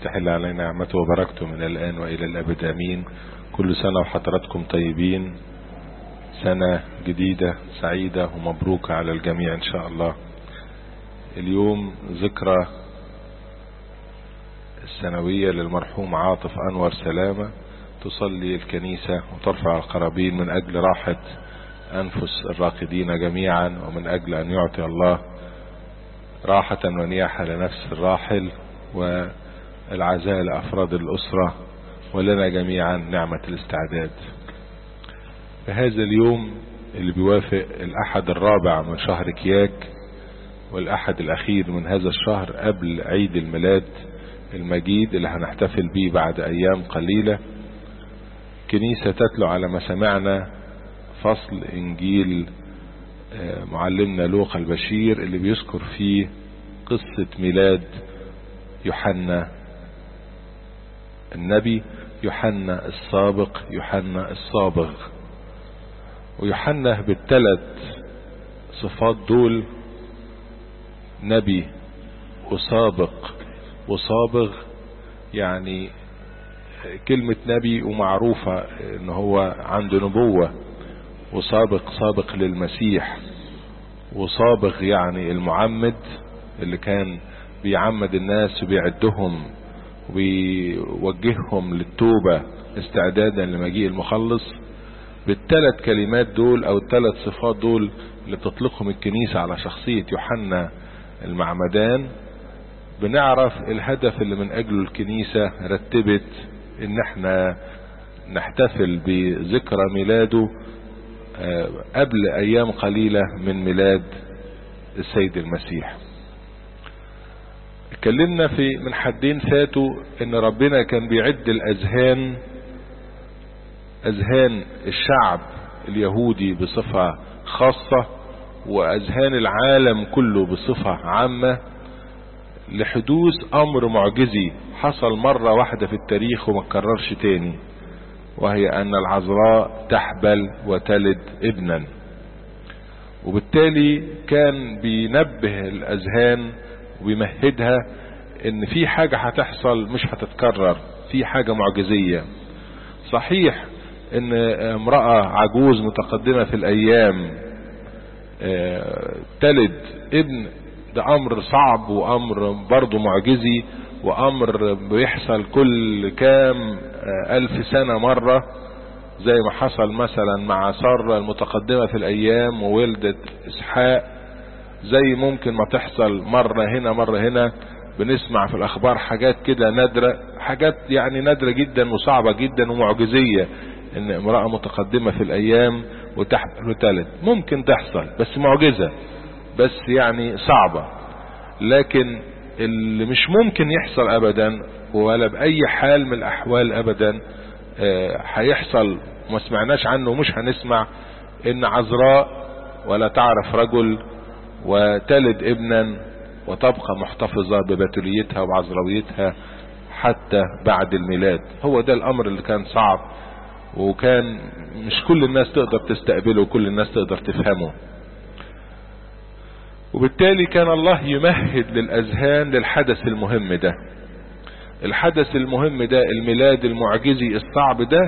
تحل علينا نعمته وبركته من الآن وإلى الأبد أمين كل سنة وحضراتكم طيبين سنة جديدة سعيدة ومبروكة على الجميع إن شاء الله اليوم ذكرى السنوية للمرحوم عاطف أنور سلامة تصلي الكنيسة وترفع القرابين من أجل راحة أنفس الراقدين جميعا ومن أجل أن يعطي الله راحة ونياحة لنفس الراحل والعزاء لأفراد الأسرة ولنا جميعا نعمة الاستعداد فهذا اليوم اللي بيوافق الأحد الرابع من شهر كياك والأحد الأخير من هذا الشهر قبل عيد الميلاد المجيد اللي هنحتفل به بعد أيام قليلة كنيسة تتلو على ما سمعنا فصل إنجيل معلمنا لوقا البشير اللي بيذكر فيه قصة ميلاد يوحنا النبي يوحنا السابق يوحنا الصابغ ويوحنا بالثلاث صفات دول نبي وسابق وصابغ يعني كلمة نبي ومعروفة ان هو عنده نبوة وسابق سابق للمسيح وصابغ يعني المعمد اللي كان بيعمد الناس وبيعدهم وبيوجههم للتوبة استعدادا لمجيء المخلص بالثلاث كلمات دول او الثلاث صفات دول اللي بتطلقهم الكنيسة على شخصية يوحنا المعمدان بنعرف الهدف اللي من اجله الكنيسة رتبت ان احنا نحتفل بذكرى ميلاده قبل ايام قليلة من ميلاد السيد المسيح اتكلمنا في من حدين فاتوا ان ربنا كان بيعد الاذهان اذهان الشعب اليهودي بصفة خاصة واذهان العالم كله بصفة عامة لحدوث امر معجزي حصل مرة واحدة في التاريخ وما تكررش تاني وهي ان العذراء تحبل وتلد ابنا وبالتالي كان بينبه الاذهان وبيمهدها ان في حاجة هتحصل مش هتتكرر في حاجة معجزية صحيح ان امرأة عجوز متقدمة في الايام تلد ابن ده امر صعب وامر برضه معجزي وامر بيحصل كل كام الف سنة مرة زي ما حصل مثلا مع سارة المتقدمة في الايام وولدت اسحاق زي ممكن ما تحصل مرة هنا مرة هنا بنسمع في الاخبار حاجات كده نادرة حاجات يعني نادرة جدا وصعبة جدا ومعجزية ان امرأة متقدمة في الايام وتحمل وتلد ممكن تحصل بس معجزة بس يعني صعبة لكن اللي مش ممكن يحصل ابدا ولا باي حال من الاحوال ابدا هيحصل وما سمعناش عنه ومش هنسمع ان عذراء ولا تعرف رجل وتلد ابنا وتبقى محتفظة ببتوليتها وعذراويتها حتى بعد الميلاد هو ده الامر اللي كان صعب وكان مش كل الناس تقدر تستقبله وكل الناس تقدر تفهمه وبالتالي كان الله يمهد للأذهان للحدث المهم ده الحدث المهم ده الميلاد المعجزي الصعب ده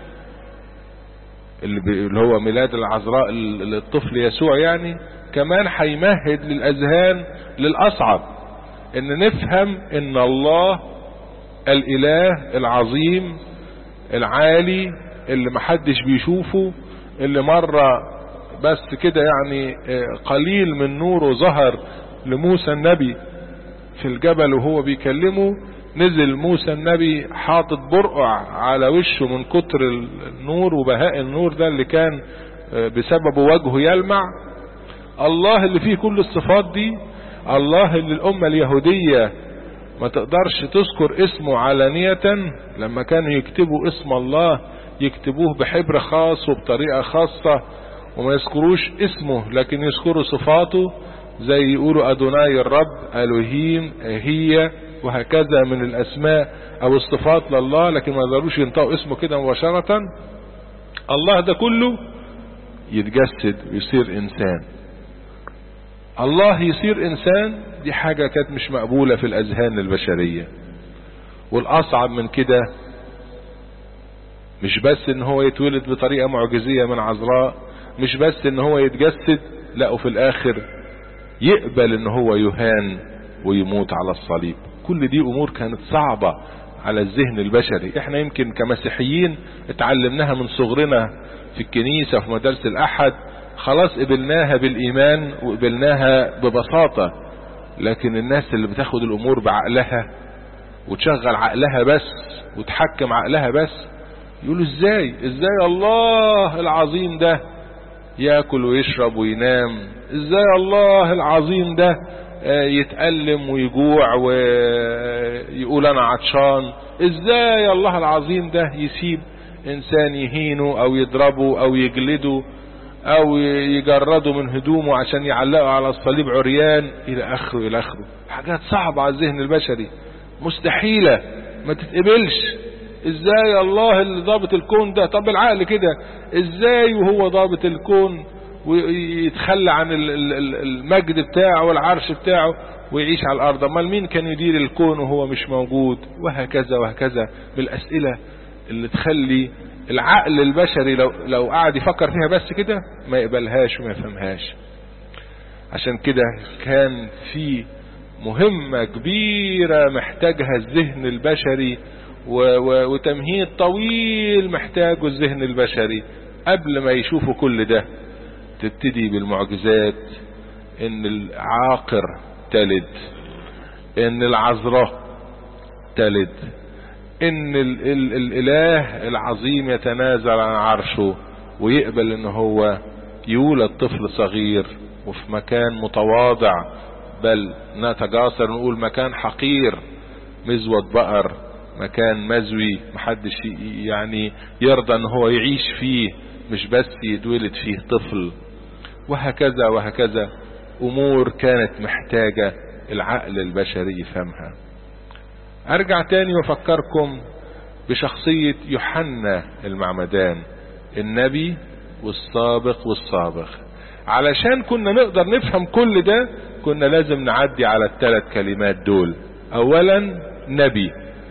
اللي هو ميلاد العذراء للطفل يسوع يعني كمان هيمهد للأذهان للأصعب ان نفهم ان الله الاله العظيم العالي اللي محدش بيشوفه اللي مرة بس كده يعني قليل من نوره ظهر لموسى النبي في الجبل وهو بيكلمه نزل موسى النبي حاطط برقع على وشه من كتر النور وبهاء النور ده اللي كان بسببه وجهه يلمع الله اللي فيه كل الصفات دي الله اللي الأمة اليهودية ما تقدرش تذكر اسمه علانية لما كانوا يكتبوا اسم الله يكتبوه بحبر خاص وبطريقة خاصة وما يذكروش اسمه لكن يذكروا صفاته زي يقولوا أدوناي الرب ألوهيم هي وهكذا من الأسماء أو الصفات لله لكن ما يقدروش ينطقوا اسمه كده مباشرة الله ده كله يتجسد ويصير إنسان الله يصير إنسان دي حاجة كانت مش مقبولة في الأذهان البشرية والاصعب من كده مش بس ان هو يتولد بطريقة معجزية من عذراء مش بس ان هو يتجسد لا وفي الاخر يقبل ان هو يهان ويموت على الصليب كل دي امور كانت صعبة على الذهن البشري احنا يمكن كمسيحيين اتعلمناها من صغرنا في الكنيسة في مدارس الاحد خلاص قبلناها بالايمان وقبلناها ببساطة لكن الناس اللي بتاخد الامور بعقلها وتشغل عقلها بس وتحكم عقلها بس يقولوا ازاي ازاي الله العظيم ده ياكل ويشرب وينام ازاي الله العظيم ده يتألم ويجوع ويقول انا عطشان ازاي الله العظيم ده يسيب انسان يهينه او يضربه او يجلده او يجرده من هدومه عشان يعلقه على الصليب عريان الى اخره الى اخره حاجات صعبة على الذهن البشري مستحيلة ما تتقبلش ازاي الله اللي ضابط الكون ده طب العقل كده ازاي وهو ضابط الكون ويتخلى عن المجد بتاعه والعرش بتاعه ويعيش على الارض امال مين كان يدير الكون وهو مش موجود وهكذا وهكذا بالاسئله اللي تخلي العقل البشري لو لو قعد يفكر فيها بس كده ما يقبلهاش وما يفهمهاش عشان كده كان في مهمة كبيرة محتاجها الذهن البشري وتمهيد طويل محتاجه الذهن البشري قبل ما يشوفوا كل ده تبتدي بالمعجزات ان العاقر تلد ان العذراء تلد ان ال ال الاله العظيم يتنازل عن عرشه ويقبل ان هو يولد طفل صغير وفي مكان متواضع بل نتجاسر نقول مكان حقير مزود بقر مكان مزوي محدش يعني يرضى ان هو يعيش فيه مش بس يتولد فيه طفل وهكذا وهكذا امور كانت محتاجة العقل البشري يفهمها ارجع تاني وافكركم بشخصية يوحنا المعمدان النبي والسابق والسابق علشان كنا نقدر نفهم كل ده كنا لازم نعدي على الثلاث كلمات دول اولا نبي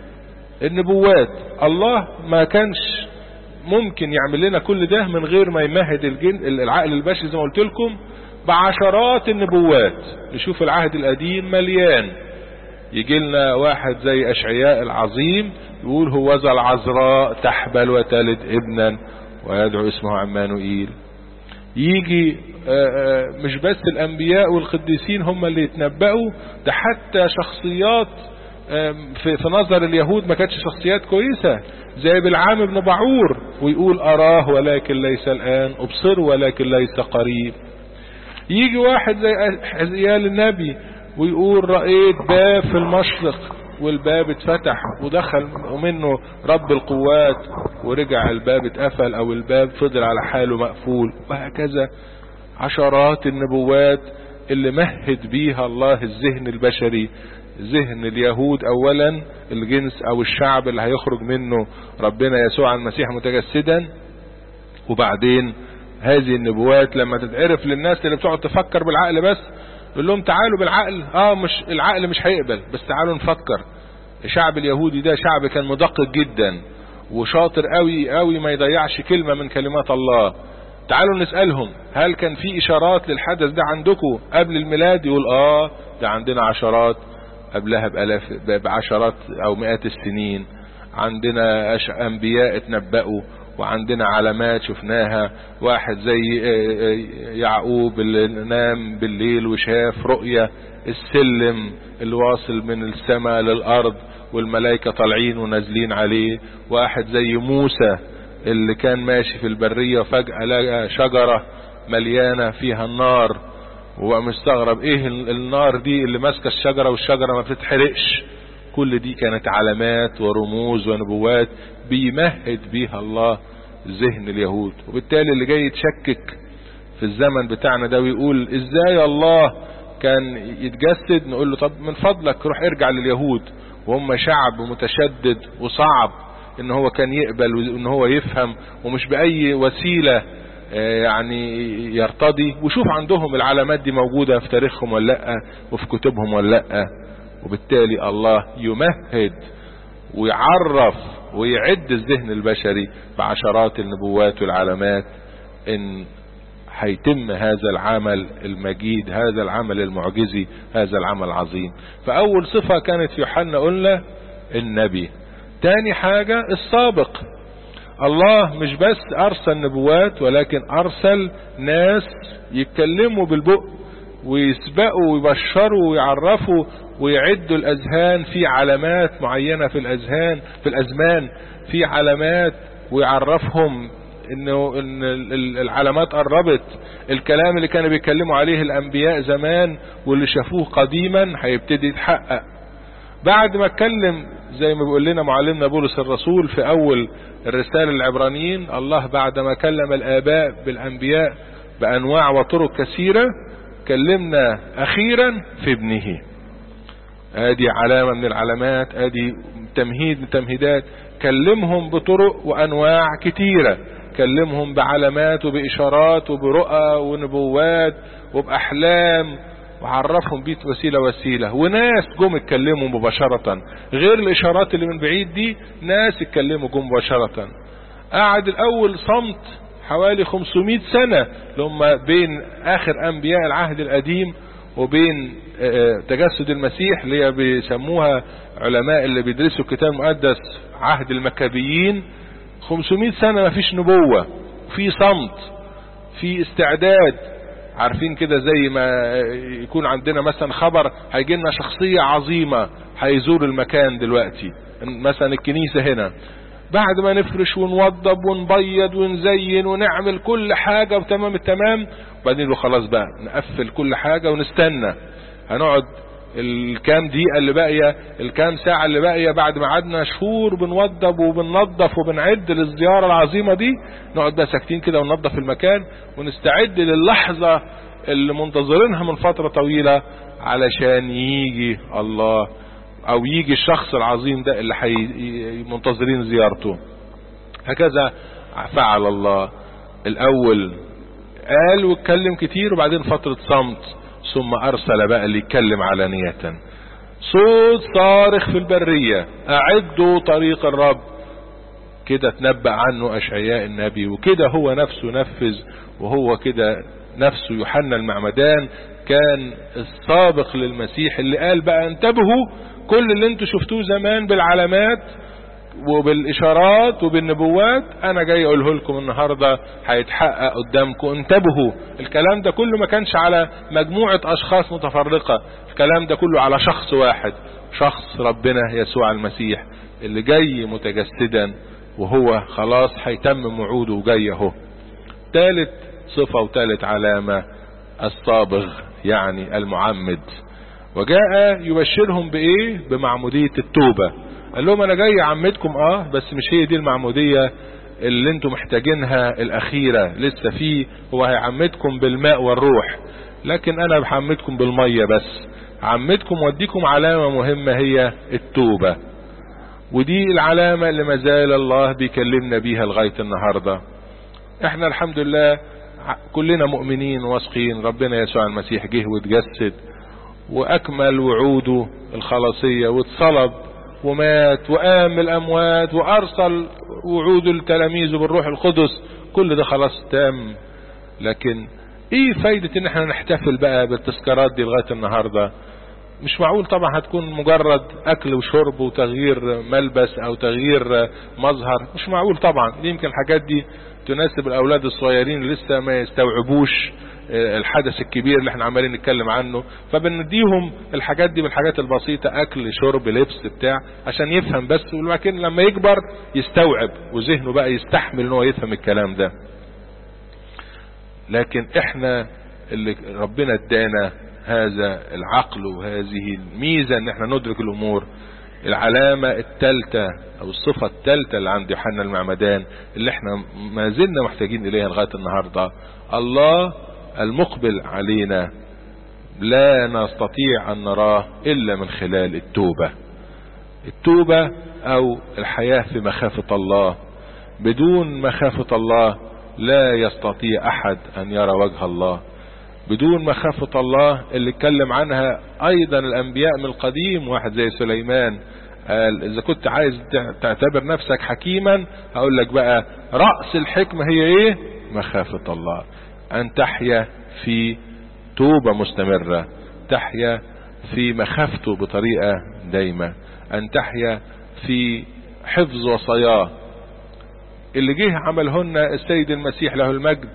النبوات الله ما كانش ممكن يعمل لنا كل ده من غير ما يمهد الجن العقل البشري زي ما قلت لكم بعشرات النبوات نشوف العهد القديم مليان يجي لنا واحد زي اشعياء العظيم يقول هو ذا العذراء تحبل وتلد ابنا ويدعو اسمه عمانوئيل يجي مش بس الانبياء والقديسين هم اللي يتنبأوا ده حتى شخصيات في, في نظر اليهود ما كانتش شخصيات كويسة زي بالعام بن بعور ويقول أراه ولكن ليس الآن أبصر ولكن ليس قريب يجي واحد زي حزيال النبي ويقول رأيت باب في المشرق والباب اتفتح ودخل منه رب القوات ورجع الباب اتقفل او الباب فضل على حاله مقفول وهكذا عشرات النبوات اللي مهد بيها الله الذهن البشري ذهن اليهود اولا الجنس او الشعب اللي هيخرج منه ربنا يسوع المسيح متجسدا وبعدين هذه النبوات لما تتعرف للناس اللي بتقعد تفكر بالعقل بس يقول لهم تعالوا بالعقل اه مش العقل مش هيقبل بس تعالوا نفكر الشعب اليهودي ده شعب كان مدقق جدا وشاطر قوي قوي ما يضيعش كلمة من كلمات الله تعالوا نسألهم هل كان في اشارات للحدث ده عندكم قبل الميلاد يقول اه ده عندنا عشرات قبلها بألاف بعشرات او مئات السنين عندنا انبياء اتنبأوا وعندنا علامات شفناها واحد زي يعقوب اللي نام بالليل وشاف رؤية السلم اللي واصل من السماء للأرض والملائكة طالعين ونازلين عليه واحد زي موسى اللي كان ماشي في البرية وفجأة لقى شجرة مليانة فيها النار وبقى مستغرب ايه النار دي اللي ماسكة الشجرة والشجرة ما بتتحرقش كل دي كانت علامات ورموز ونبوات بيمهد بيها الله ذهن اليهود وبالتالي اللي جاي يتشكك في الزمن بتاعنا ده ويقول ازاي الله كان يتجسد نقول له طب من فضلك روح ارجع لليهود وهم شعب متشدد وصعب ان هو كان يقبل وان هو يفهم ومش باي وسيلة يعني يرتضي وشوف عندهم العلامات دي موجودة في تاريخهم ولا لا وفي كتبهم ولا لا وبالتالي الله يمهد ويعرف ويعد الذهن البشري بعشرات النبوات والعلامات ان هيتم هذا العمل المجيد هذا العمل المعجزي هذا العمل العظيم فاول صفة كانت في يوحنا قلنا النبي تاني حاجة السابق الله مش بس ارسل نبوات ولكن ارسل ناس يتكلموا بالبق ويسبقوا ويبشروا ويعرفوا ويعدوا الاذهان في علامات معينة في الاذهان في الازمان في علامات ويعرفهم انه ان العلامات قربت الكلام اللي كانوا بيتكلموا عليه الانبياء زمان واللي شافوه قديما هيبتدي يتحقق بعد ما اتكلم زي ما بيقول لنا معلمنا بولس الرسول في اول الرسالة العبرانيين الله بعد ما كلم الاباء بالانبياء بانواع وطرق كثيرة كلمنا اخيرا في ابنه ادي علامة من العلامات ادي تمهيد من تمهيدات كلمهم بطرق وانواع كتيرة كلمهم بعلامات وباشارات وبرؤى ونبوات وباحلام وعرفهم بيه وسيلة وسيلة وناس جم اتكلموا مباشرة غير الاشارات اللي من بعيد دي ناس اتكلموا جم مباشرة قعد الاول صمت حوالي 500 سنة لما بين اخر انبياء العهد القديم وبين تجسد المسيح اللي هي بيسموها علماء اللي بيدرسوا الكتاب المقدس عهد المكابيين 500 سنة ما فيش نبوة في صمت في استعداد عارفين كده زي ما يكون عندنا مثلا خبر هيجي لنا شخصية عظيمة هيزور المكان دلوقتي مثلا الكنيسة هنا بعد ما نفرش ونوضب ونبيض ونزين ونعمل كل حاجة وتمام التمام وبعدين خلاص بقى نقفل كل حاجة ونستنى هنقعد الكام دقيقة اللي باقية الكام ساعة اللي باقية بعد ما قعدنا شهور بنوضب وبننظف وبنعد للزيارة العظيمة دي نقعد بقى ساكتين كده وننظف المكان ونستعد للحظة اللي منتظرينها من فترة طويلة علشان يجي الله او يجي الشخص العظيم ده اللي حي منتظرين زيارته هكذا فعل الله الاول قال واتكلم كتير وبعدين فترة صمت ثم ارسل بقى اللي يتكلم علانية صوت صارخ في البرية اعدوا طريق الرب كده تنبأ عنه اشعياء النبي وكده هو نفسه نفذ وهو كده نفسه يوحنا المعمدان كان السابق للمسيح اللي قال بقى انتبهوا كل اللي انتوا شفتوه زمان بالعلامات وبالاشارات وبالنبوات انا جاي اقوله لكم النهاردة هيتحقق قدامكم انتبهوا الكلام ده كله ما كانش على مجموعة اشخاص متفرقة الكلام ده كله على شخص واحد شخص ربنا يسوع المسيح اللي جاي متجسدا وهو خلاص هيتمم وعوده وجاي اهو ثالث صفة وثالث علامة الصابغ يعني المعمد وجاء يبشرهم بايه بمعمودية التوبة قال لهم انا جاي اعمدكم اه بس مش هي دي المعمودية اللي انتم محتاجينها الاخيرة لسه فيه هو هيعمدكم بالماء والروح لكن انا بحمدكم بالمية بس عمدكم واديكم علامة مهمة هي التوبة ودي العلامة اللي مازال الله بيكلمنا بيها لغاية النهاردة احنا الحمد لله كلنا مؤمنين واثقين ربنا يسوع المسيح جه واتجسد واكمل وعوده الخلاصية واتصلب ومات وقام من الاموات وارسل وعوده لتلاميذه بالروح القدس كل ده خلاص تام لكن ايه فايدة ان احنا نحتفل بقى بالتذكارات دي لغاية النهاردة مش معقول طبعا هتكون مجرد اكل وشرب وتغيير ملبس او تغيير مظهر مش معقول طبعا دي يمكن الحاجات دي تناسب الاولاد الصغيرين اللي لسه ما يستوعبوش الحدث الكبير اللي احنا عمالين نتكلم عنه فبنديهم الحاجات دي بالحاجات البسيطة اكل شرب لبس بتاع عشان يفهم بس ولكن لما يكبر يستوعب وذهنه بقى يستحمل ان هو يفهم الكلام ده لكن احنا اللي ربنا ادانا هذا العقل وهذه الميزة ان احنا ندرك الامور العلامة التالتة او الصفة التالتة اللي عند يوحنا المعمدان اللي احنا ما زلنا محتاجين اليها لغاية النهاردة الله المقبل علينا لا نستطيع ان نراه الا من خلال التوبة التوبة او الحياة في مخافة الله بدون مخافة الله لا يستطيع احد ان يرى وجه الله بدون مخافة الله اللي اتكلم عنها ايضا الانبياء من القديم واحد زي سليمان قال اذا كنت عايز تعتبر نفسك حكيما هقول لك بقى رأس الحكمة هي ايه مخافة الله ان تحيا في توبة مستمرة تحيا في مخافته بطريقة دايمة ان تحيا في حفظ وصاياه اللي جه عملهن السيد المسيح له المجد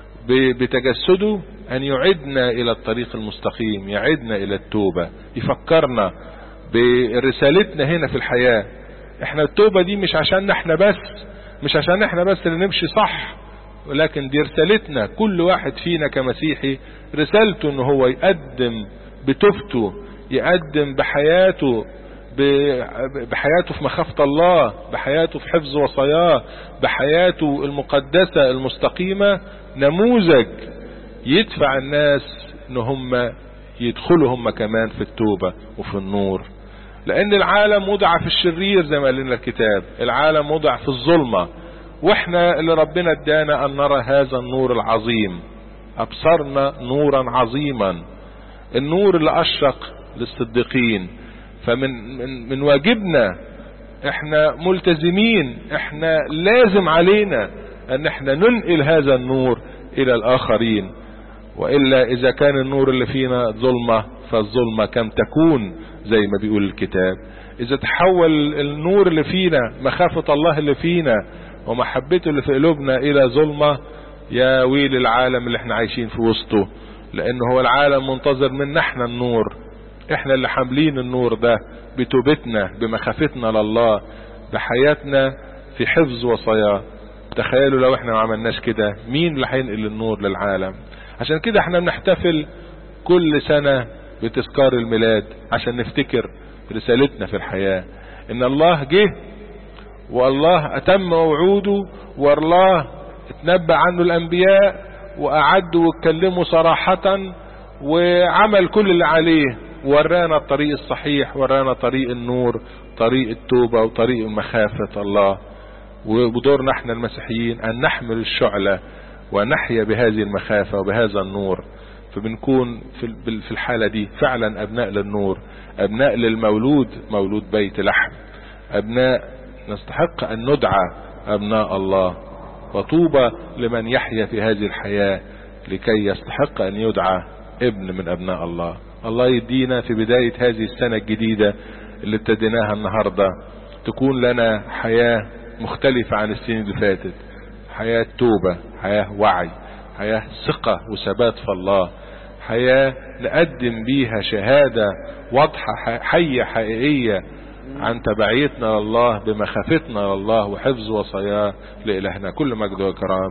بتجسده ان يعدنا الى الطريق المستقيم يعدنا الى التوبة يفكرنا برسالتنا هنا في الحياة احنا التوبة دي مش عشان احنا بس مش عشان احنا بس اللي نمشي صح ولكن دي رسالتنا كل واحد فينا كمسيحي رسالته ان هو يقدم بتوبته يقدم بحياته بحياته في مخافة الله بحياته في حفظ وصاياه بحياته المقدسة المستقيمة نموذج يدفع الناس ان هم يدخلوا هم كمان في التوبة وفي النور لان العالم وضع في الشرير زي ما قال لنا الكتاب العالم وضع في الظلمة واحنا اللي ربنا ادانا ان نرى هذا النور العظيم ابصرنا نورا عظيما النور اللي اشرق للصديقين فمن من, من واجبنا احنا ملتزمين احنا لازم علينا ان احنا ننقل هذا النور الى الاخرين وإلا إذا كان النور اللي فينا ظلمة فالظلمة كم تكون زي ما بيقول الكتاب إذا تحول النور اللي فينا مخافة الله اللي فينا ومحبته اللي في قلوبنا إلى ظلمة يا ويل العالم اللي احنا عايشين في وسطه لأن هو العالم منتظر منا احنا النور احنا اللي حاملين النور ده بتوبتنا بمخافتنا لله بحياتنا في حفظ وصاياه تخيلوا لو احنا ما عملناش كده مين اللي هينقل النور للعالم عشان كده احنا بنحتفل كل سنة بتذكار الميلاد عشان نفتكر رسالتنا في الحياة ان الله جه والله اتم وعوده والله اتنبأ عنه الانبياء واعدوا واتكلموا صراحة وعمل كل اللي عليه ورانا الطريق الصحيح ورانا طريق النور طريق التوبة وطريق مخافة الله ودورنا احنا المسيحيين ان نحمل الشعلة ونحيا بهذه المخافة وبهذا النور فبنكون في الحالة دي فعلا ابناء للنور ابناء للمولود مولود بيت لحم ابناء نستحق ان ندعى ابناء الله وطوبى لمن يحيا في هذه الحياة لكي يستحق ان يدعى ابن من ابناء الله الله يدينا في بداية هذه السنة الجديدة اللي ابتديناها النهاردة تكون لنا حياة مختلفة عن السنين اللي فاتت حياة توبة حياة وعي حياة ثقة وثبات في الله حياة نقدم بيها شهادة واضحة حية حقيقية عن تبعيتنا لله بمخافتنا لله وحفظ وصاياه لإلهنا كل مجد وكرام